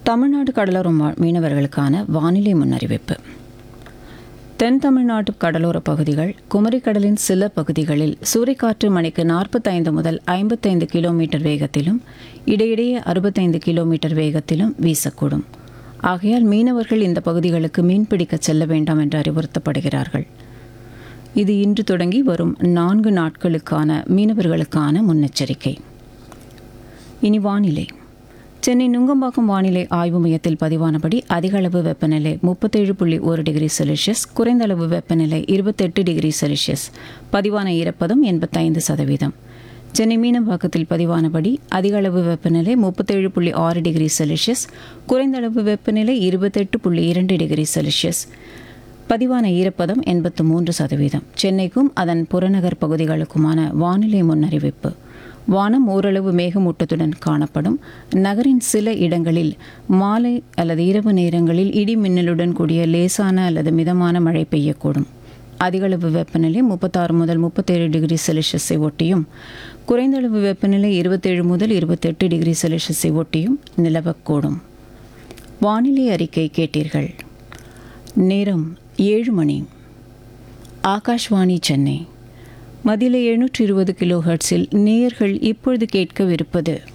தமிழ்நாடு கடலோர மா- மீனவர்களுக்கான வானிலை முன்னறிவிப்பு தென் தமிழ்நாட்டு கடலோர பகுதிகள் குமரிக்கடலின் சில பகுதிகளில் சூறைக்காற்று மணிக்கு நாற்பத்தைந்து முதல் ஐம்பத்தைந்து கிலோமீட்டர் வேகத்திலும் இடையிடையே அறுபத்தைந்து கிலோமீட்டர் வேகத்திலும் வீசக்கூடும் ஆகையால் மீனவர்கள் இந்த பகுதிகளுக்கு மீன்பிடிக்கச் செல்ல வேண்டாம் என்று அறிவுறுத்தப்படுகிறார்கள் இது இன்று தொடங்கி வரும் நான்கு நாட்களுக்கான மீனவர்களுக்கான முன்னெச்சரிக்கை இனி வானிலை சென்னை நுங்கம்பாக்கம் வானிலை ஆய்வு மையத்தில் பதிவானபடி அதிக அளவு வெப்பநிலை முப்பத்தேழு புள்ளி ஒரு டிகிரி செல்சியஸ் குறைந்த அளவு வெப்பநிலை இருபத்தெட்டு டிகிரி செல்சியஸ் பதிவான ஈரப்பதம் எண்பத்தைந்து சதவீதம் சென்னை மீனம்பாக்கத்தில் பதிவானபடி அதிக அளவு வெப்பநிலை முப்பத்தேழு புள்ளி ஆறு டிகிரி செல்சியஸ் குறைந்த அளவு வெப்பநிலை இருபத்தெட்டு புள்ளி இரண்டு டிகிரி செல்சியஸ் பதிவான ஈரப்பதம் எண்பத்து மூன்று சதவீதம் சென்னைக்கும் அதன் புறநகர் பகுதிகளுக்குமான வானிலை முன்னறிவிப்பு வானம் ஓரளவு மேகமூட்டத்துடன் காணப்படும் நகரின் சில இடங்களில் மாலை அல்லது இரவு நேரங்களில் இடி மின்னலுடன் கூடிய லேசான அல்லது மிதமான மழை பெய்யக்கூடும் அதிகளவு வெப்பநிலை முப்பத்தாறு முதல் முப்பத்தேழு டிகிரி செல்சியஸை ஒட்டியும் குறைந்தளவு வெப்பநிலை இருபத்தேழு முதல் இருபத்தெட்டு டிகிரி செல்சியஸை ஒட்டியும் நிலவக்கூடும் வானிலை அறிக்கை கேட்டீர்கள் நேரம் ஏழு மணி ஆகாஷ்வாணி சென்னை மதில எழுநூற்றி இருபது கிலோ ஹெர்ட்ஸில் நேயர்கள் இப்பொழுது கேட்கவிருப்பது